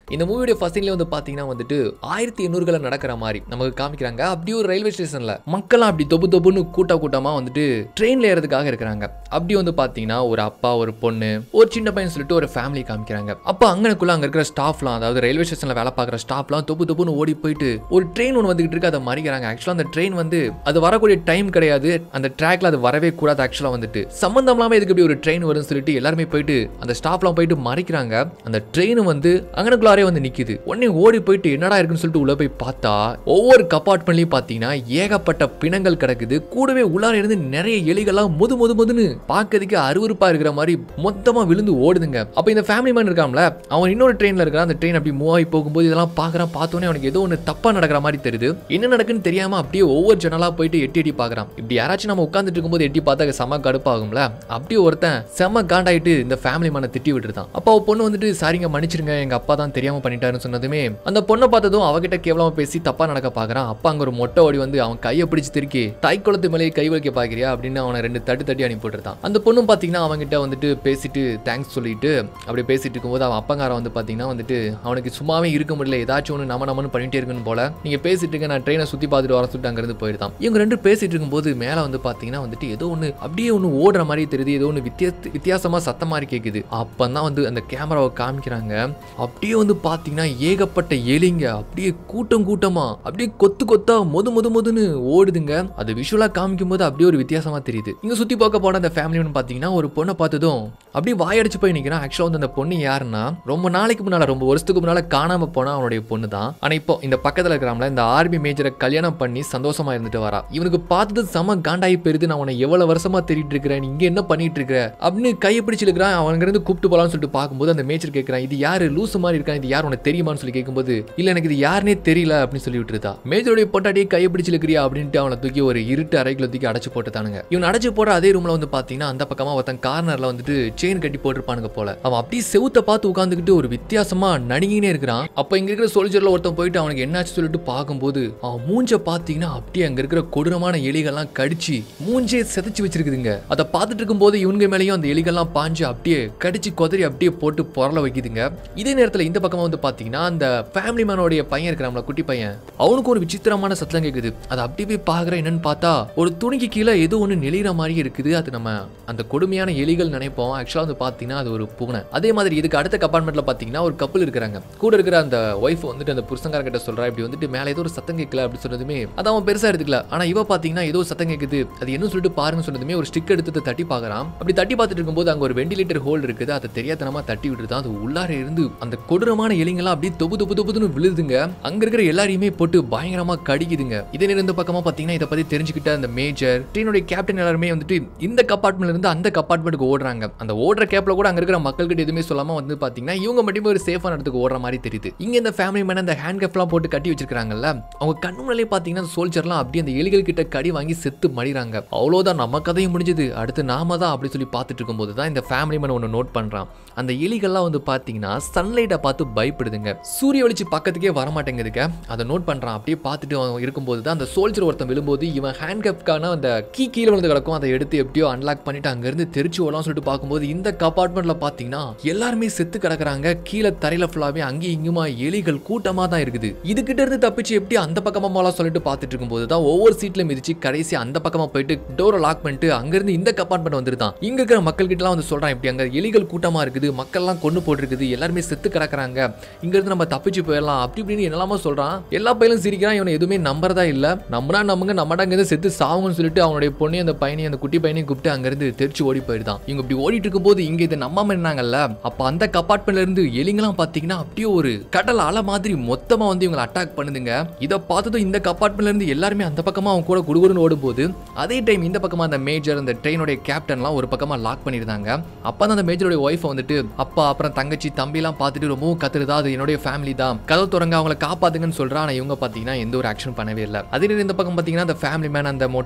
இந்த மூவியோட ஃபர்ஸ்ட் சீன்ல வந்து பாத்தீங்கன்னா வந்துட்டு ஆயிரத்தி எண்ணூறுகளை நடக்கிற மாதிரி நமக்கு காமிக்கிறாங்க அப்படியே ஒரு ரயில்வே ஸ்டேஷன்ல மக்கள்லாம் அப்படி தொப்பு தொப்புன்னு கூட்ட கூட்டமா வந்துட்டு ட்ரெயின்ல ஏறதுக்காக இருக்கிறாங்க அப்படி வந்து பாத்தீங்கன்னா ஒரு அப்பா ஒரு பொண்ணு ஒரு சின்ன பையன் சொல்லிட்டு ஒரு ஃபேமிலி காமிக்கிறாங்க அப்ப அங்கனக்குள்ள அங்க இருக்கிற ஸ்டாஃப்லாம் அதாவது ரயில்வே ஸ்டேஷன்ல வேலை பார்க்குற ஸ்டாஃப்லாம் தொப்பு தொப்புன்னு ஓடி போயிட்டு ஒரு ட்ரெயின் ஒன்று வந்துகிட்டு இருக்கு அதை மறிக்கிறாங்க ஆக்சுவலாக அந்த ட்ரெயின் வந்து அது வரக்கூடிய டைம் கிடையாது அந்த ட்ராக்ல அது வரவே கூடாது ஆக்சுவலாக வந்துட்டு சம்மந்தம் இல்லாமல் இதுக்கு இப்படி ஒரு ட்ரெயின் வரும்னு சொல்லிட்டு எல்லாருமே போயிட்டு அந்த ஸ்டாஃப்லாம் போயிட்டு மறிக்கிறாங்க அந்த ட்ரெயின் வந்து அங்கனக்குள்ளாரே வந்து நிக்குது உடனே ஓடி போயிட்டு என்னடா இருக்குன்னு சொல்லிட்டு உள்ள போய் பார்த்தா ஒவ்வொரு கப்பார்ட்மெண்ட்லயும் பார்த்தீங்கன்னா ஏகப்பட்ட பிணங்கள் கிடக்குது கூடவே உள்ளார இருந்து நிறைய எலிகள்லாம் முது முது முதுன்னு பார்க்கறதுக்கு அருவருப்பா இருக்கிற மாதிரி மொத்தமா விழுந்து ஓடுதுங்க அப்ப இந்த ஃபேமிலி மேன் இருக்காம்ல அவன் இன்னொரு ட்ரெயின்ல இருக்கிறான் அந்த ட்ரெயின் அப்படி மூவ் ஆகி போகும்போது இதெல்லாம் பார்க்கறான் பார்த்தோன்னே அவனுக்கு ஏதோ ஒன்று தப்பா நடக்கிற மாதிரி தெரியுது என்ன நடக்குன்னு தெரியாம அப்படியே ஒவ்வொரு ஜன்னலா போயிட்டு எட்டி எட்டி பார்க்கறான் இப்படி யாராச்சும் நம்ம உட்காந்துட்டு இருக்கும்போது எட்டி பார்த்தா செம கடுப்பாகும்ல அப்படியே ஒருத்தன் செம காண்டாயிட்டு இந்த ஃபேமிலி மேனை திட்டி விட்டுருதான் அப்போ அவ பொண்ணு வந்துட்டு சாரிங்க மன்னிச்சிருங்க எங்க அப்பா தான் தெரியாம பண்ணிட்டாருன்னு சொன்னதுமே அந்த பொண்ணை பார்த்ததும் அவகிட்ட கேவலமா பேசி தப்பா நடக்க பாக்குறான் அப்பா அங்க ஒரு மொட்டை ஓடி வந்து அவன் கையை பிடிச்சு திருக்கி தாய் குளத்து மேலே கை வைக்க பாக்குறியா அப்படின்னு அவனை ரெண்டு தட்டு தட்டி அனுப்பி விட்டுருந்தான் அந்த பொண்ணும் பாத்தீங்கன்னா அவன்கிட்ட வந்துட்டு பேசிட்டு தேங்க்ஸ் சொல்லிட்டு அப்படி பேசிட்டு இருக்கும்போது அவன் அப்பங்காரன் வந்து பாத்தீங்கன்னா வந்துட்டு அவனுக்கு சும்மாவே இருக்க முடியல ஏதாச்சும் ஒன்று நம்ம நம்மனு பண்ணிட்டே இருக்குன்னு போல நீங்க பேசிட்டு இருக்க நான் ட்ரெயினை சுத்தி பார்த்துட்டு வர சொல்லிட்டு அங்கிருந்து போயிடுதான் இவங்க ரெண்டு பேசிட்டு இருக்கும்போது மேல வந்து பாத்தீங்கன்னா வந்துட்டு ஏதோ ஒன்று அப்படியே ஒன்று ஓடுற மாதிரி தெரியுது ஏதோ ஒன்று வித்தியாச வித்தியாசமா சத்தம் மாதிரி கேக்குது அப்பதான் வந்து அந்த கேமராவை காமிக்கிறாங்க அப்படியே வந்து பாத்தீங்கன்னா ஏகப்பட்ட எலிங்க அப்படியே கூட்டம் கூட்டமா அப்படியே கொத்து கொத்தா மொது மொது மொதுன்னு ஓடுதுங்க அது விஷுவலா காமிக்கும் போது அப்படியே ஒரு வித்தியாசமா தெரியுது இங்க சுத்தி பார்க்க போன அந்த ஃபேமிலின்னு பாத்தீங்கன்னா ஒரு பொண்ணை பார்த்ததும் அப்படியே வாயடிச்சு போய் நிக்கிறான் ஆக்சுவலா வந்து அந்த பொண்ணு யாருன்னா ரொம்ப நாளைக்கு முன்னால ரொம்ப வருஷத்துக்கு முன்னால காணாம போனா அவனுடைய பொண்ணு தான் ஆனா இப்போ இந்த பக்கத்துல இருக்கிறாங்களா இந்த ஆர்மி மேஜரை கல்யாணம் பண்ணி சந்தோஷமா இருந்துட்டு வரா இவனுக்கு பார்த்தது செம காண்டாயி பெருது நான் அவனை எவ்வளவு வருஷமா தேடிட்டு இருக்கிறேன் நீ இங்க என்ன பண்ணிட்டு இருக்கிற அப்படின்னு கையை பிடிச்சு இருக்கிறான் அவனுங்க இருந்து கூப்பிட்டு போலாம்னு சொல்லிட்டு பார்க்கும்போது அந்த மேஜர் கேட்கறான் இது யாரு லூசு மாதிரி இருக்கான் இது யார் உனக்கு தெரியுமான்னு சொல்லி கேட்கும்போது இல்ல எனக்கு இது யாருனே தெரியல அப்படின்னு சொல்லி விட்டுருதா மேஜருடைய பொட்டாட்டியை கையை பிடிச்சு இருக்கிறியா அப்படின்ட்டு அவனை தூக்கி ஒரு இருட்டு அறைக்குள்ள தூக்கி அடைச்சு போட்டுட்டானுங்க இவன் அடைச்சு போடுற அதே ரூம்ல வந்து பாத்தீங்கன்னா அந்த பக்கமா ஒருத்தன் கார்னர்ல வந்துட்டு செயின் கட்டி போட்டிருப்பானுங்க போல அவன் அப்படியே செவுத்த பார்த்து உட்காந்துக்கிட்டு ஒரு வித்தியாசமா நடுங்கினே இருக்கிறான் அப்ப இங்க இருக்கிற சோல்ஜர்ல ஒருத்தன் போயிட்டு அவனுக்கு என்னாச்சு சொல்லிட்டு பார்க்கும்போது அவன் மூஞ்ச பாத்தீங்கன்னா அப்படியே அங்க இருக்கிற கொடூரமான எலிகள்லாம் கடிச்சு மூஞ்சே செதைச்சு வச்சிருக்குதுங்க அதை பார்த்துட்டு இருக்கும்போது இவங்க மேலேயும் அந்த எலிகள்லாம் பாஞ்சு அப்படியே கடிச்சு கொதறி அப்படியே போட்டு பொருள வைக்குதுங்க இதே நேரத்துல இந்த பக்கமா வந்து பாத்தீங்கன்னா அந்த ஃபேமிலி மேனோடைய பையன் இருக்கிறாங்களா குட்டி பையன் அவனுக்கு ஒரு விசித்திரமான சத்தம் கேக்குது அது அப்படியே போய் பாக்குற என்னன்னு பார்த்தா ஒரு துணிக்கு கீழே ஏதோ ஒண்ணு நெளிகிற மாதிரி இருக்குது அது நம்ம அந்த கொடுமையான எலிகள் நினைப்போம் ஆக்சுவலா வந்து பாத்தீங்கன்னா அது ஒரு பூனை அதே மாதிரி இதுக்கு அடுத்த கப்பார்ட்மெண்ட்ல பாத்தீங்கன்னா ஒரு கப்பல் இருக்கிறாங்க கூட இருக்கிற அந்த ஒய்ஃப் வந்துட்டு அந்த புருஷங்காரன் கிட்ட சொல்றா இப்படி வந்துட்டு மேல ஏதோ ஒரு சத்தம் கேட்கல அப்படி சொன்னதுமே அது அவன் பெருசா எடுத்துக்கல ஆனா இவ பாத்தீங்கன்னா ஏதோ சத்தம் கேக்குது அது என்ன சொல்லிட்டு பாருங்க சொன்னதுமே ஒரு ஸ்டிக் எடுத்து தட்டி பார்க்கறான் அப்படி தட்டி பார்த்துட்டு இருக்கும்போது அங்க ஒரு வெண்டிலேட்டர் ஹோல் இருக்குது அதை தெரியாதனமா தட்டி விட்டுருதான் அது உள்ளார இருந்து அந்த கொடூரமான எலிங்கெல்லாம் அப்படியே தொப்பு தொப்பு தொப்புன்னு விழுதுங்க அங்க இருக்கிற எல்லாரையுமே போட்டு பயங்கரமா கடிக்குதுங்க இதே நேரம் இந்த பக்கமா பாத்தீங்கன்னா இதை பத்தி தெரிஞ்சுக்கிட்ட அந்த மேஜர் ட்ரெயினுடைய கேப்டன் எல்லாருமே வந்துட்டு இந்த கப்பார்ட்மெண்ட்ல இருந்து அந்த கப்பார்ட்மெண்ட்டுக்கு ஓடுறாங்க அந்த ஓடுற கேப்ல கூட அங்க இருக்கிற மக்கள்கிட்ட எதுவுமே சொல்லாம வந்து பாத்தீங்கன்னா இவங்க மட்டுமே ஒரு சேஃபான இடத்துக்கு ஓடுற மாதிரி தெரியுது இங்க இந்த ஃபேமிலி மேன் அந்த ஹேண்ட் கப்லாம் போட்டு கட்டி வச்சிருக்காங்கல்ல அவங்க கண்ணு முன்னாலே பாத்தீங்கன்னா சோல்ஜர்லாம் அப்படியே அந்த எலிகள் கிட்ட கடி வாங்கி செத்து மடிறாங்க அவ்வளவுதான் நம்ம கதையும் முடிஞ்சது அடுத்து நாம தான் அப்படி சொல்லி பார்த்துட்டு இருக்கும்போது தான் இந்த ஃபேமிலி மேன் ஒன்று நோட் பண்றான் அந்த எலிகள்லாம் வந்து பாத்தீங்கன்னா சன்லைட்டை பார்த்து பயப்படுதுங்க சூரிய வெளிச்சு பக்கத்துக்கே வர மாட்டேங்குதுங்க அதை நோட் பண்றான் அப்படியே பார்த்துட்டு அவன் இருக்கும்போது தான் அந்த சோல்ஜர் ஒருத்தன் விழும்போது இவன் ஹேண்ட் கப்கான அந்த கீ கீழே விழுந்து கிடக்கும் அதை எடுத்து எப்படியோ அன்லாக் பண்ணிட்டு அங்கிருந்து தெரிச்சு ஓடலாம் சொல்லிட்டு பார்க்கும்போது இந்த கப்பார்ட்மெண்ட்ல பாத்தீங்கன்னா எல்லாருமே செத்து கிடக்குறாங்க கீழே தரையில ஃபுல்லாவே அங்கேயும் இங்குமா எலிகள் கூட்டமா தான் இருக்குது இதுகிட்ட இருந்து தப்பிச்சு எப்படி அந்த பக்கமா போலாம் சொல்லிட்டு பார்த்துட்டு இருக்கும்போது தான் ஒவ்வொரு சீட்ல மிதிச்சு கடைசி அந்த பக்கமா போயிட்டு டோரை லாக் பண்ணிட்டு அங்கிருந்து இந்த கப்பார்ட்மெண்ட் வந்துருதான் இங்க இருக்கிற மக்கள் கிட்ட வந்து சொல்றான் இப்படி அங்க எலிகள் கூட்டமா இருக்குது மக்கள்லாம் கொண்டு போட்டிருக்குது எல்லாருமே செத்து கிடக்குறாங்க இங்க இருந்து நம்ம தப்பிச்சு போயிடலாம் அப்படி இப்படின்னு என்னெல்லாமோ சொல்றான் எல்லா பையலும் சிரிக்கிறான் இவனை எதுவுமே நம்புறதா இல்ல நம்புனா நம்புங்க நம்மடா இருந்து செத்து சாவுங்கன்னு சொல்லிட்டு அவனுடைய பொண்ணு அந்த பையனையும் அந்த குட்டி பையனையும் கூப்பிட்டு அங்கிருந்து தெரிச்சு ஓடி போயிடுதான் இவங்க இப்படி ஓடிட்டு இருக்கும்போது இங்க இதை நம்பாம இருந்தாங்கல்ல அப்ப அந்த கப்பார்ட்மெண்ட்ல இருந்து எலிங்கெல்லாம் பாத்தீங்கன்னா அப்படியே ஒரு கடல் அலை மாதிரி மொத்தமா வந்து இவங்களை அட்டாக் பண்ணுதுங்க இதை பார்த்ததும் இந்த கப்பார்ட்மெண்ட்ல இருந்து எல்லாருமே அந்த பக்கமா அவங்க கூட குடுகுடுன்னு ஓடும்போது அதே டைம் இந்த பக்கமா அந்த மேஜர் அந்த ட்ரெயினுடைய கேப்டன்லாம் ஒரு பக்கமா லாக் பண்ணியிருந்தாங்க அப்ப அந்த மேஜருடைய ஒய்ஃப் வந்துட்டு அப்பா அப்புறம் தங்கச்சி தம்பி எல்லாம் பார்த்துட்டு ரொம்பவும் கத்துறதா அது என்னுடைய ஃபேமிலி தான் கதவு திறங்க அவங்கள காப்பாத்துங்கன்னு சொல்றா ஆனா இவங்க பாத்தீங்கன்னா எந்த ஒரு ஆக்ஷன் பண்ணவே இல்லை அதே நேரம் இந்த பக்கம் பாத்தீங்கன்னா அந்த ஃபேமிலி மேன் அந்த மொட்டை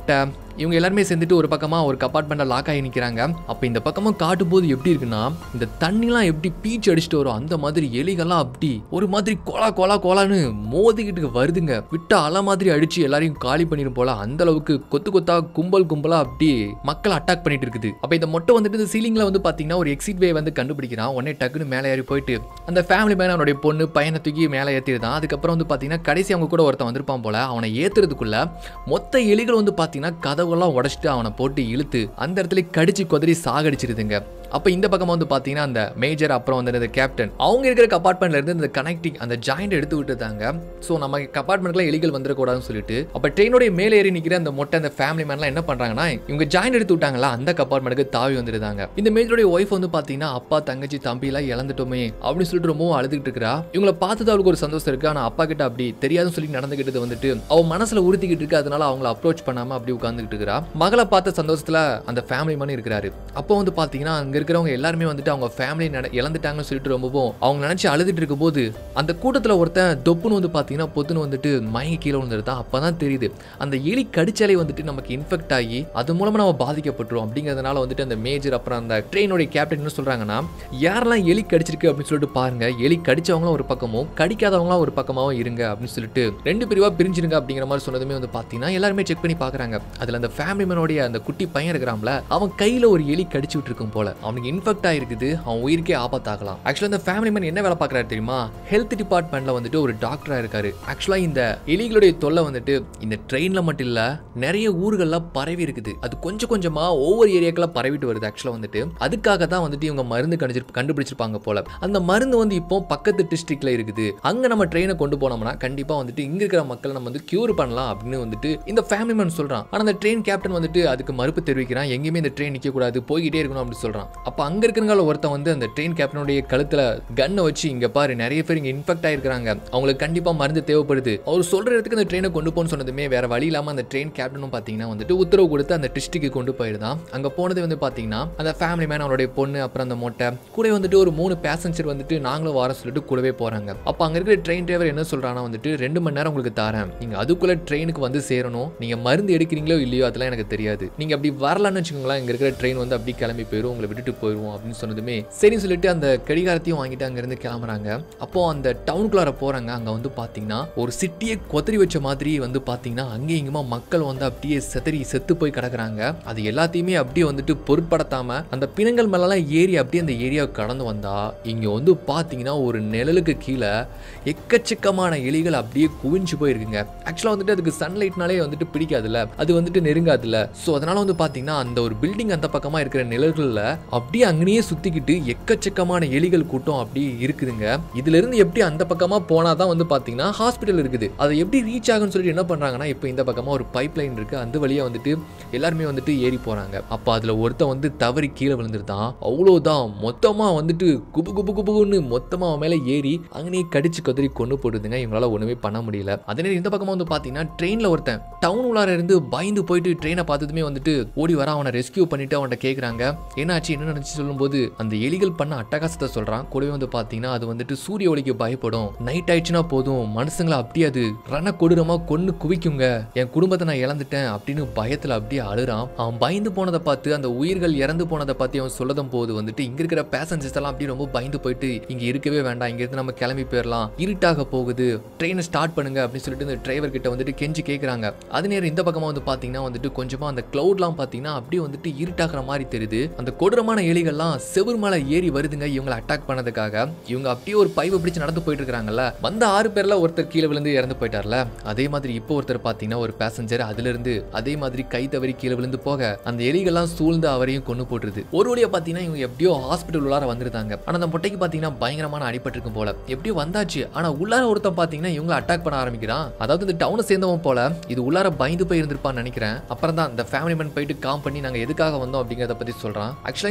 இவங்க எல்லாருமே சேர்ந்துட்டு ஒரு பக்கமா ஒரு கப்பார்ட்மெண்ட்ல லாக் ஆகி நிக்கிறாங்க அப்ப இந்த பக்கமா காட்டும் போது எப்படி இருக்குன்னா இந்த தண்ணிலாம் எப்படி பீச் அடிச்சுட்டு வரும் அந்த மாதிரி எலிகள்லாம் அப்படி ஒரு மாதிரி கோலா கோலா கோலான்னு மோதிக்கிட்டு வருதுங்க விட்ட அலை மாதிரி அடிச்சு எல்லாரையும் காலி பண்ணிரும் போல அந்த அளவுக்கு கொத்து கொத்தா கும்பல் கும்பலா அப்படி மக்களை அட்டாக் பண்ணிட்டு இருக்குது அப்ப இந்த மொட்டை வந்துட்டு இந்த சீலிங்ல வந்து பாத்தீங்கன்னா ஒரு எக்ஸிட் வே வந்து கண்டுபிடிக்கிறான் உடனே டக்குன்னு மேலே ஏறி போயிட்டு அந்த ஃபேமிலி மேன் அவனுடைய பொண்ணு பையனை தூக்கி மேலே ஏற்றிருந்தான் அதுக்கப்புறம் வந்து பார்த்தீங்கன்னா கடைசி அவங்க கூட ஒருத்தன் வந்திருப்பான் போல அவனை ஏத்துறதுக்குள்ள மொத்த எலிகள் வந்து பார்த்தீங்கன்னா கதவுலாம் உடச்சிட்டு அவனை போட்டு இழுத்து அந்த இடத்துல கடிச்சு குதறி சாகடிச்சிருதுங்க அப்போ இந்த பக்கமாக வந்து பார்த்தீங்கன்னா அந்த மேஜர் அப்புறம் வந்து இந்த கேப்டன் அவங்க இருக்கிற கப்பார்ட்மெண்ட்ல இருந்து இந்த கனெக்டிங் அந்த ஜாயிண்ட் எடுத்து விட்டுட்டாங்க ஸோ நம்ம கப்பார்ட்மெண்ட்ல எலிகள் வந்துடக்கூடாதுன்னு சொல்லிட்டு அப்போ ட்ரெயினோடைய மேலே ஏறி நிற்கிற அந்த மொட்டை அந்த ஃபேமிலி மேன்லாம் என்ன பண்ணுறாங்கன்னா இவங்க ஜாயிண்ட் எடுத்து விட்டாங்களா அந்த கப்பார்ட்மெண்ட்டுக்கு தாவி வந்துருந்தாங்க இந்த மேஜருடைய ஒய்ஃப் வந்து பார்த்தீங்கன்னா அப்பா தங்கச்சி தம்பி எல்லாம் இழந்துட்டோமே அப்படின்னு சொல்லிட்டு ரொம்பவும் அழுதுகிட்டு இருக்கிறா இவங்களை பார்த்தது அவளுக்கு ஒரு சந்தோஷம் இருக்கு ஆனால் அப்பா கிட்ட அப்படி தெரியாதுன்னு சொல்லி நடந்துகிட்டது வந்துட்டு அவ மனசுல உறுத்திக்கிட்டு இருக்கு அதனால அவங்கள அப்ரோச் பண்ணாம அப்படி உட்காந்துக்கிட்டு இருக்கிறா மகளை பார்த்த சந்தோஷத்துல அந்த ஃபேமிலி மணி இருக்கிறாரு அப்போ வந்து பாத்தீங்கன்னா அங்க இருக்கிறவங்க எல்லாருமே வந்துட்டு அவங்க ஃபேமிலி இழந்துட்டாங்கன்னு சொல்லிட்டு ரொம்பவும் அவங்க நினைச்சு அழுதுட்டு இருக்கும்போது அந்த கூட்டத்துல ஒருத்தன் தொப்புன்னு வந்து பாத்தீங்கன்னா பொத்துன்னு வந்துட்டு மயங்கி கீழே விழுந்துருதான் அப்பதான் தெரியுது அந்த எலி கடிச்சாலே வந்துட்டு நமக்கு இன்ஃபெக்ட் ஆகி அது மூலமா நம்ம பாதிக்கப்பட்டுரும் அப்படிங்கிறதுனால வந்துட்டு அந்த மேஜர் அப்புறம் அந்த ட்ரெயினோட கேப்டன் என்ன சொல்றாங்கன்னா யாரெல்லாம் எலி கடிச்சிருக்கு அப்படின்னு சொல்லிட்டு பாருங்க எலி கடிச்சவங்களும் ஒரு பக்கமும் கடிக்காதவங்களாம் ஒரு பக்கமாவும் இருங்க அப்படின்னு சொல்லிட்டு ரெண்டு பிரிவா பிரிஞ்சிருங்க அப்படிங்கிற மாதிரி சொன்னதுமே வந்து பாத்தீங்கன்னா எல்லாருமே செக் பண்ணி பாக்குறாங்க அதுல அந்த ஃபேமிலி மேனோடைய அந்த குட்டி பையன் இருக்கிறான்ல அவன் கையில ஒரு எலி கடிச்சு விட்டுருக்கும் போல அவனுக்கு இன்ஃபெக்ட் ஆயிருக்குது அவன் உயிருக்கே ஆபத்தாகலாம் ஆக்சுவலா இந்த ஃபேமிலி மேன் என்ன வேலை பார்க்கறாரு தெரியுமா ஹெல்த் டிபார்ட்மெண்ட்ல வந்துட்டு ஒரு டாக்டரா இருக்காரு ஆக்சுவலா இந்த எலிகளுடைய தொல்லை வந்துட்டு இந்த ட்ரெயின்ல மட்டும் இல்ல நிறைய ஊர்கள்ல பரவி இருக்குது அது கொஞ்சம் கொஞ்சமா ஒவ்வொரு ஏரியாக்கள பரவிட்டு வருது ஆக்சுவலா வந்துட்டு அதுக்காக தான் வந்துட்டு இவங்க மருந்து கண்டுபிடிச்சு கண்டுபிடிச்சிருப்பாங்க போல அந்த மருந்து வந்து இப்போ பக்கத்து டிஸ்ட்ரிக்ட்ல இருக்குது அங்க நம்ம ட்ரெயினை கொண்டு போனோம்னா கண்டிப்பா வந்துட்டு இங்க இருக்கிற மக்கள் நம்ம வந்து கியூர் பண்ணலாம் அப்படின்னு வந்துட்டு இந்த ஃபேமிலி மேன் சொல்றான் ஆனா அந்த ட்ரெயின் கேப்டன் வந்துட்டு அதுக்கு மறுப்பு தெரிவிக்கிறான் எங்கேயுமே இந்த ட்ரெயின் நிக்க கூடாது போய்கிட்டே இருக்கணும் அப்படின்னு சொல்றான் அப்ப அங்க இருக்கிறவங்கள ஒருத்தன் வந்து அந்த ட்ரெயின் கேப்டனுடைய கழுத்துல கன்னை வச்சு இங்க பாரு நிறைய பேர் இங்க இன்ஃபெக்ட் ஆயிருக்காங்க அவங்களுக்கு கண்டிப்பா மருந்து தேவைப்படுது அவர் சொல்ற இடத்துக்கு அந்த ட்ரெயினை கொண்டு போன்னு சொன்னதுமே வேற வழி இல்லாம அந்த ட்ரெயின் கேப்டனும் பாத்தீங்கன்னா வந்துட்டு உத்தரவு கொடுத்து அந்த டிஸ்ட்ரிக்ட் கொண்டு போயிருந்தான் அங்க போனது வந்து பாத்தீங்கன்னா அந்த ஃபேமிலி மேன் அவருடைய பொண்ணு அப்புறம் அந்த மொட்டை கூட வந்துட்டு ஒரு மூணு பேசஞ்சர் வந்துட்டு நாங்களும் வர சொல்லிட்டு கூடவே போறாங்க அப்ப அங்க இருக்கிற ட்ரெயின் டிரைவர் என்ன சொல்றானா வந்துட்டு ரெண்டு மணி நேரம் உங்களுக்கு தரேன் நீங்க அதுக்குள்ள ட்ரெயினுக்கு வந்து சேரணும் நீங்க மருந்து எடுக்கிறீங்களோ இல்லையோ அதெல்லாம் எனக்கு தெரியாது நீங்க அப்படி வரலன்னு வச்சுக்கோங்களேன் இங்க இருக்கிற ட்ரெயின் வந்து அப்படி கிளம்பி போயிடும் உங்களை விட்டுட்டு போயிடுவோம் அப்படின்னு சொன்னதுமே சரின்னு சொல்லிட்டு அந்த கடிகாரத்தையும் வாங்கிட்டு அங்க இருந்து கிளம்புறாங்க அப்போ அந்த டவுனுக்குள்ளார போறாங்க அங்க வந்து பாத்தீங்கன்னா ஒரு சிட்டியை கொத்தரி வச்ச மாதிரி வந்து பாத்தீங்கன்னா அங்கேயும் இங்குமா மக்கள் வந்து அப்படியே செதறி செத்து போய் கிடக்குறாங்க அது எல்லாத்தையுமே அப்படியே வந்துட்டு பொருட்படுத்தாம அந்த பிணங்கள் மேலலாம் ஏறி அப்படியே அந்த ஏரியாவை கடந்து வந்தா இங்க வந்து பாத்தீங்கன்னா ஒரு நிழலுக்கு கீழே எக்கச்சக்கமான எலிகள் அப்படியே குவிஞ்சு போயிருக்குங்க ஆக்சுவலா வந்துட்டு அதுக்கு சன்லைட்னாலே வந்துட்டு பிடிக்காதுல்ல அது வந்துட்டு நெருங்காதுல்ல ஸோ அதனால வந்து பாத்தீங்கன்னா அந்த ஒரு பில்டிங் அந்த பக்கமா இருக்கிற நிழல்கள்ல அப்படியே அங்கேயே சுத்திக்கிட்டு எக்கச்சக்கமான எலிகள் கூட்டம் அப்படி இருக்குதுங்க இதுல இருந்து எப்படி அந்த பக்கமா போனாதான் வந்து பாத்தீங்கன்னா ஹாஸ்பிட்டல் இருக்குது அதை எப்படி ரீச் ஆகும்னு சொல்லிட்டு என்ன பண்றாங்கன்னா இப்போ இந்த பக்கமா ஒரு பைப் லைன் இருக்கு அந்த வழியா வந்துட்டு எல்லாருமே வந்துட்டு ஏறி போறாங்க அப்ப அதுல ஒருத்தன் வந்து தவறி கீழே விழுந்துருந்தான் அவ்வளவுதான் மொத்தமா வந்துட்டு குபு குபு குபுன்னு மொத்தமா அவன் மேல ஏறி அங்கனே கடிச்சு கதறி கொண்டு போடுதுங்க இவங்களால ஒண்ணுமே பண்ண முடியல அதே நேரம் இந்த பக்கமா வந்து பாத்தீங்கன்னா ட்ரெயின்ல ஒருத்தன் டவுன் உள்ளார இருந்து பயந்து போயிட்டு ட்ரெயினை பார்த்ததுமே வந்துட்டு ஓடி வர அவனை ரெஸ்கியூ பண்ணிட்டு அவன்கிட்ட கேக்குறாங்க என்னாச்சு என்ன நினைச்சு சொல்லும்போது அந்த எலிகள் பண்ண அட்டகாசத்தை சொல்றான் கூடவே வந்து பாத்தீங்கன்னா அது வந்துட்டு சூரிய ஒளிக்கு பயப்படும் நைட் ஆயிடுச்சுன்னா போதும் மனுஷங்களை அப்படியே அது ரண கொடூரமா கொன்னு குவிக்குங்க என் குடும்பத்தை நான் இழந்துட்டேன் அப்படின்னு பயத்துல அப்படியே அழுறான் அவன் பயந்து போனதை பார்த்து அந்த உயிர்கள் இறந்து போனதை பார்த்து அவன் சொல்லதும் போது வந்துட்டு இங்க இருக்கிற பேசஞ்சர்ஸ் எல்லாம் அப்படியே ரொம்ப பயந்து போயிட்டு இங்க இருக்கவே வேண்டாம் இங்க இருந்து நம்ம கிளம்பி போயிடலாம் இருட்டாக போகுது ட்ரெயினை ஸ்டார்ட் பண்ணுங்க அப்படின்னு சொல்லிட்டு இந்த டிரைவர் கிட்ட வந்துட்டு கெஞ்சி கேக்குறாங்க அது நேரம் இந்த பக்கமா வந்து பாத்தீங்கன்னா வந்துட்டு கொஞ்சமா அந்த கிளவுட்லாம் பாத்தீங்கன்னா அப்படியே வந்துட்டு இருட்டாகிற மாதிரி தெரியுது அந்த கொடூரமான எலிகள்லாம் செவுர் மேல ஏறி வருதுங்க இவங்களை அட்டாக் பண்ணதுக்காக இவங்க அப்படியே ஒரு பைவை பிடிச்சு நடந்து போயிட்டு இருக்காங்கல்ல வந்த ஆறு பேர்ல ஒருத்தர் கீழே விழுந்து இறந்து போயிட்டார்ல அதே மாதிரி இப்போ ஒருத்தர் பாத்தீங்கன்னா ஒரு பேசஞ்சர் அதுல இருந்து அதே மாதிரி கை தவறி கீழே விழுந்து போக அந்த எலிகள்லாம் சூழ்ந்து அவரையும் கொண்டு போட்டுருது ஒரு வழியா பாத்தீங்கன்னா இவங்க எப்படியோ ஹாஸ்பிட்டல் உள்ளார வந்திருந்தாங்க ஆனா அந்த முட்டைக்கு பாத்தீங்கன்னா பயங்கரமான அடிபட்டிருக்கும் போல எப்படியோ வந்தாச்சு ஆனா உள்ளார ஒருத்தன் பாத்தீங்கன்னா இவங்க அட்டாக் பண்ண ஆரம்பிக்கிறான் அதாவது இந்த டவுனை சேர்ந்தவன் போல இது உள்ளார பயந்து போய் இருந்திருப்பான்னு நினைக்கிறேன் அப்புறம் தான் இந்த ஃபேமிலி மேன் போயிட்டு காம் பண்ணி நாங்க எதுக்காக வந்தோம் அப்படிங்கறத பத்தி சொல்றான் ஆக்சுவலா இந்த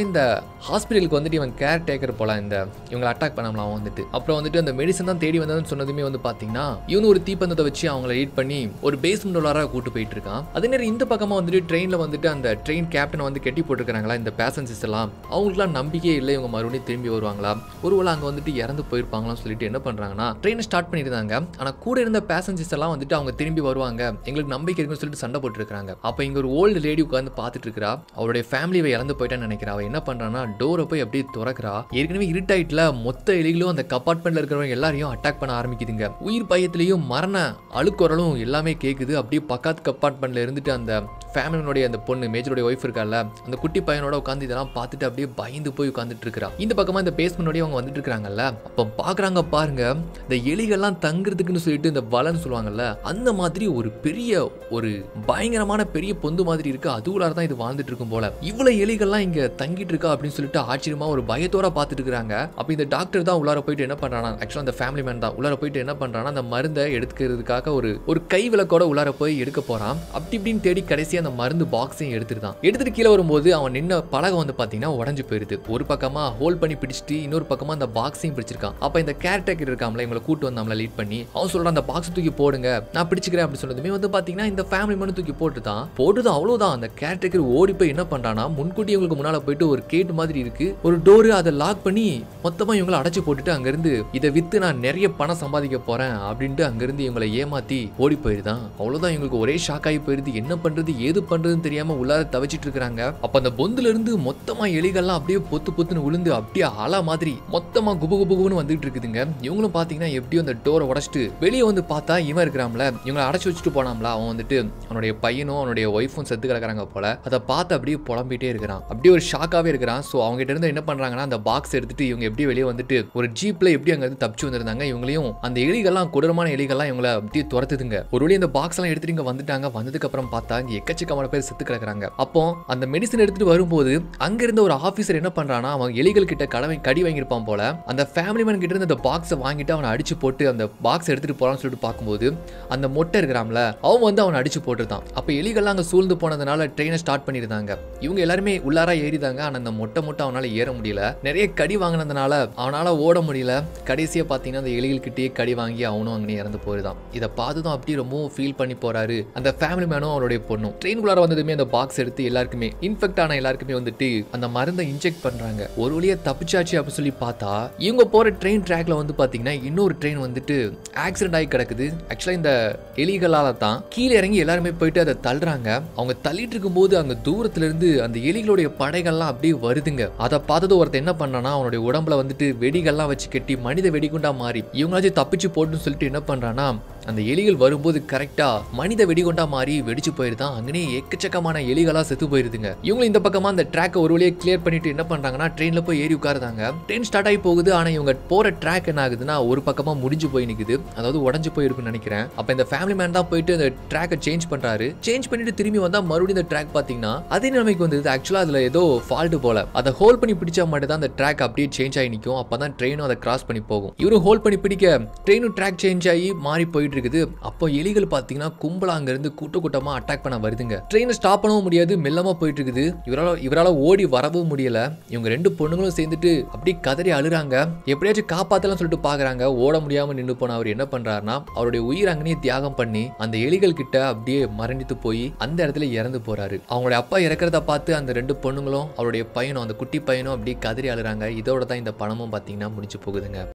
இந்த ஹாஸ்பிட்டலுக்கு வந்துட்டு இவன் கேர் டேக்கர் போல இந்த இவங்களை அட்டாக் பண்ணலாம் அவன் வந்துட்டு அப்புறம் வந்துட்டு அந்த மெடிசன் தான் தேடி வந்ததுன்னு சொன்னதுமே வந்து பாத்தீங்கன்னா இவனு ஒரு தீப்பந்தத்தை வச்சு அவங்கள லீட் பண்ணி ஒரு பேஸ்மெண்ட் உள்ளார கூட்டு போயிட்டு இருக்கான் அதே நேரம் இந்த பக்கமா வந்துட்டு ட்ரெயின்ல வந்துட்டு அந்த ட்ரெயின் கேப்டன் வந்து கெட்டி போட்டிருக்காங்களா இந்த பேசஞ்சர்ஸ் எல்லாம் அவங்களுக்குலாம் நம்பிக்கையே இல்லை இவங்க மறுபடியும் திரும்பி வருவாங்களா ஒருவேளை அங்க வந்துட்டு இறந்து போயிருப்பாங்களான்னு சொல்லிட்டு என்ன பண்றாங்கன்னா ட்ரெயினை ஸ்டார்ட் பண்ணியிருந்தாங்க ஆனா கூட இருந்த பேசஞ்சர்ஸ் எல்லாம் வந்துட்டு அவங்க திரும்பி வருவாங்க எங்களுக்கு நம்பிக்கை இருக்குன்னு சொல்லிட்டு சண்டை போட்டு இருக்காங்க அப்ப இங்க ஒரு ஓல்டு லேடி உட்காந்து பார்த்துட்டு இருக்கா அவருடைய ஃபேமிலியை இறந்து போயிட்டான்னு நினைக்கிறா அவ என்ன பண்றான்னா டோரை போய் அப்படியே திறக்கிறா ஏற்கனவே இருட்டாயிட்டுல மொத்த எலிகளும் அந்த கப்பார்ட்மெண்ட்ல இருக்கிறவங்க எல்லாரையும் அட்டாக் பண்ண ஆரம்பிக்குதுங்க உயிர் பயத்திலையும் மரண அழுக்குறலும் எல்லாமே கேக்குது அப்படியே பக்கத்து கப்பார்ட்மெண்ட்ல இருந்துட்டு அந்த ஃபேமிலியோடைய அந்த பொண்ணு மேஜருடைய ஒய்ஃப் இருக்கால அந்த குட்டி பையனோட உட்காந்து இதெல்லாம் பார்த்துட்டு அப்படியே பயந்து போய் உட்காந்துட்டு இருக்கா இந்த பக்கமா இந்த பேஸ்மெண்டோடய அவங்க வந்துட்டு இருக்காங்கல்ல அப்போ பாக்குறாங்க பாருங்க இந்த எலிகள்லாம் தங்குறதுக்குன்னு சொல்லிட்டு இந்த வலைன்னு சொல்லுவாங்கல்ல அந்த மாதிரி ஒரு பெரிய ஒரு பயங்கரமான பெரிய பொந்து மாதிரி இருக்கு அதுக்குள்ளார தான் இது வாழ்ந்துட்டு இருக்கும் போல இவ்வளவு எலிகள்லாம் இங்க தங்கிட்டு இருக்கா அப்படின்னு சொல்லிட்டு ஆச்சரியமா ஒரு பயத்தோட பார்த்துட்டு இருக்காங்க அப்ப இந்த டாக்டர் தான் உள்ளார போயிட்டு என்ன பண்றானா ஆக்சுவலா அந்த ஃபேமிலி மேன் தான் உள்ளார போயிட்டு என்ன பண்றானா அந்த மருந்தை எடுத்துக்கிறதுக்காக ஒரு ஒரு கை விளக்கோட உள்ளார போய் எடுக்க போறான் அப்படி இப்படின்னு தேடி கடைசியா அந்த மருந்து பாக்ஸையும் எடுத்துட்டான் எடுத்துட்டு கீழே வரும்போது அவன் நின்ன பலகை வந்து பாத்தீங்கன்னா உடஞ்சு போயிருது ஒரு பக்கமா ஹோல்ட் பண்ணி பிடிச்சிட்டு இன்னொரு பக்கமா அந்த பாக்ஸையும் பிடிச்சிருக்கான் அப்ப இந்த கேரக்டர் இருக்காமல இவங்களை கூட்டு வந்தாமல லீட் பண்ணி அவன் சொல்றான் அந்த பாக்ஸ் தூக்கி போடுங்க நான் பிடிச்சிக்கிறேன் அப்படி சொன்னதுமே வந்து பாத்தீங்கன்னா இந்த ஃபேமிலி மேன் தூக்கி போட்டுதான் போட்டுதான் அவ்வளவுதான் அந்த கேரக்டர் ஓடி போய் என்ன பண்றானா முன்கூட்டி இவங்களுக்கு முன்னால போயிட்டு ஒரு கேட் மாதிரி இருக்கு ஒரு டோரு அதை லாக் பண்ணி மொத்தமா இவங்களை அடைச்சு போட்டுட்டு அங்கிருந்து இதை வித்து நான் நிறைய பணம் சம்பாதிக்க போறேன் அப்படின்ட்டு அங்கிருந்து இவங்களை ஏமாத்தி ஓடி போயிருதான் அவ்வளவுதான் இவங்களுக்கு ஒரே ஷாக் ஆகி போயிருது என்ன பண்றது ஏது பண்றதுன்னு தெரியாம உள்ளார தவிச்சிட்டு இருக்காங்க அப்ப அந்த பொந்துல இருந்து மொத்தமா எலிகள்லாம் அப்படியே பொத்து பொத்துன்னு விழுந்து அப்படியே அலை மாதிரி மொத்தமா குபு குபு குபுன்னு வந்துட்டு இருக்குதுங்க இவங்களும் பாத்தீங்கன்னா எப்படியும் அந்த டோரை உடைச்சிட்டு வெளியே வந்து பார்த்தா இவன் இருக்கிறாம்ல இவங்களை அடைச்சு வச்சுட்டு போனாம்ல அவன் வந்துட்டு அவனுடைய பையனும் அவனுடைய ஒய்ஃபும் செத்து கிடக்குறாங்க போல அதை பார்த்து அப்படியே புலம்பிட்டே இருக்கிறான் அப்படியே ஒரு ஷாக்காவே இருக்கிறான் ஸோ அவங்க கிட்ட இருந்து என்ன பண்றாங்கன்னா அந்த பாக்ஸ் எடுத்துட்டு இவங்க எப்படி வெளியே வந்துட்டு ஒரு ஜீப்ல எப்படி அங்க இருந்து தப்பிச்சு வந்திருந்தாங்க இவங்களையும் அந்த எலிகள்லாம் கொடூரமான எலிகள்லாம் இவங்களை அப்படியே துரத்துதுங்க ஒரு வழி அந்த பாக்ஸ் எல்லாம் எடுத்துட்டு இங்க வந்துட்டாங்க வந்ததுக்கு அப்புறம் பார்த்தா இங்க எக்கச்சக்கமான பேர் செத்து கிடக்குறாங்க அப்போ அந்த மெடிசன் எடுத்துட்டு வரும்போது அங்க இருந்த ஒரு ஆபீசர் என்ன பண்றானா அவன் எலிகள் கிட்ட கடவை கடி வாங்கியிருப்பான் போல அந்த ஃபேமிலி மேன் கிட்ட இருந்து அந்த பாக்ஸை வாங்கிட்டு அவனை அடிச்சு போட்டு அந்த பாக்ஸ் எடுத்துட்டு போறான்னு சொல்லிட்டு பார்க்கும்போது அந்த மொட்டை இருக்கிறாம்ல அவன் வந்து அவனை அடிச்சு போட்டுருந்தான் அப்ப எலிகள்லாம் அங்க சூழ்ந்து போனதுனால ட்ரெயினை ஸ்டார்ட் பண்ணியிருந்தாங்க இவங்க எல்லாருமே உள்ளாரா ஏறிதாங்க ஆனா அந்த மொட்டை மொட்டை அவனால ஏற முடியல நிறைய கடி வாங்கினதுனால அவனால ஓட முடியல கடைசியா பாத்தீங்கன்னா அந்த எலிகள் கிட்டேயே கடி வாங்கி அவனும் அங்கே இறந்து போயிருதான் இதை பார்த்துதான் அப்படியே ரொம்பவும் ஃபீல் பண்ணி போறாரு அந்த ஃபேமிலி மேனும் அவருடைய பொண்ணும் ட்ரெயின்குள்ளார வந்ததுமே அந்த பாக்ஸ் எடுத்து எல்லாருக்குமே இன்ஃபெக்ட் ஆன எல்லாருக்குமே வந்துட்டு அந்த மருந்தை இன்ஜெக்ட் பண்றாங்க ஒரு வழியா தப்பிச்சாச்சு அப்படின்னு சொல்லி பார்த்தா இவங்க போற ட்ரெயின் ட்ராக்ல வந்து பாத்தீங்கன்னா இன்னொரு ட்ரெயின் வந்துட்டு ஆக்சிடென்ட் ஆகி கிடக்குது ஆக்சுவலா இந்த எலிகளால தான் கீழே இறங்கி எல்லாருமே போயிட்டு அதை தள்ளுறாங்க அவங்க தள்ளிட்டு இருக்கும்போது அங்க தூரத்துல இருந்து அந்த எலிகளுடைய படைகள்லாம் அப்படியே வருதுங்க அதை பார்த்தது ஒருத்தன் என்ன பண்ணானா அவனுடைய உடம்புல வந்துட்டு வெடிகள்லாம் வச்சு கட்டி மனித வெடிகுண்டா மாறி இவங்களாச்சும் தப்பிச்சு போட்டுன்னு சொல்லிட்டு என்ன பண்றானா அந்த எலிகள் வரும்போது கரெக்டா மனித வெடிகுண்டா மாறி வெடிச்சு போயிருதான் அங்கனே எக்கச்சக்கமான எலிகளா செத்து போயிருதுங்க இவங்க இந்த பக்கமா அந்த ட்ராக்கை ஒரு வழியை கிளியர் பண்ணிட்டு என்ன பண்றாங்கன்னா ட்ரெயின்ல போய் ஏறி உட்காருதாங்க ட்ரெயின் ஸ்டார்ட் ஆகி போகுது ஆனா இவங்க போற ட்ராக் என்ன ஆகுதுன்னா ஒரு பக்கமா முடிஞ்சு போய் நிக்குது அதாவது உடஞ்சு போயிருக்குன்னு நினைக்கிறேன் அப்ப இந்த ஃபேமிலி மேன் தான் போயிட்டு அந்த ட்ராக்கை சேஞ்ச் பண்றாரு சேஞ்ச் பண்ணிட்டு திரும்பி வந்தா மறுபடியும் இந்த ட்ராக் பாத்தீங்கன்னா அதே நிலைமைக்கு வந்தது ஆக்சுவலா அதுல ஏதோ ஃபால்ட் போல அதை ஹோல்ட் பண்ணி பிடிச்சா மட்டும் தான் அந்த ட்ராக் அப்படியே சேஞ்ச் ஆகி நிற்கும் அப்பதான் ட்ரெயினும் அதை கிராஸ் பண்ணி போகும் இவரும் ஹோல்ட் பண்ணி பிடிக்க ட்ரெயினும் ட்ராக் சேஞ்ச் ஆகி மாறி போயிட்டு இருக்குது அப்போ எலிகள் பாத்தீங்கன்னா கும்பலா அங்க இருந்து கூட்ட கூட்டமா அட்டாக் பண்ண வருதுங்க ட்ரெயினை ஸ்டாப் பண்ணவும் முடியாது மெல்லமா போயிட்டு இருக்குது இவரால இவரால ஓடி வரவும் முடியல இவங்க ரெண்டு பொண்ணுங்களும் சேர்ந்துட்டு அப்படி கதறி அழுறாங்க எப்படியாச்சும் காப்பாத்தலாம் சொல்லிட்டு பாக்குறாங்க ஓட முடியாம நின்று போன அவர் என்ன பண்றாருன்னா அவருடைய உயிர் அங்கனே தியாகம் பண்ணி அந்த எலிகள் கிட்ட அப்படியே மரணித்து போய் அந்த இடத்துல இறந்து போறாரு அவங்களுடைய அப்பா இறக்குறத பார்த்து அந்த ரெண்டு பொண்ணுங்களும் அவருடைய பையனும் அந்த குட்டி பையனும் அப்படியே கதறி அழுறாங்க இதோட தான் இந்த படமும் பாத்தீங்கன்னா முடிச்சு போகுதுங்க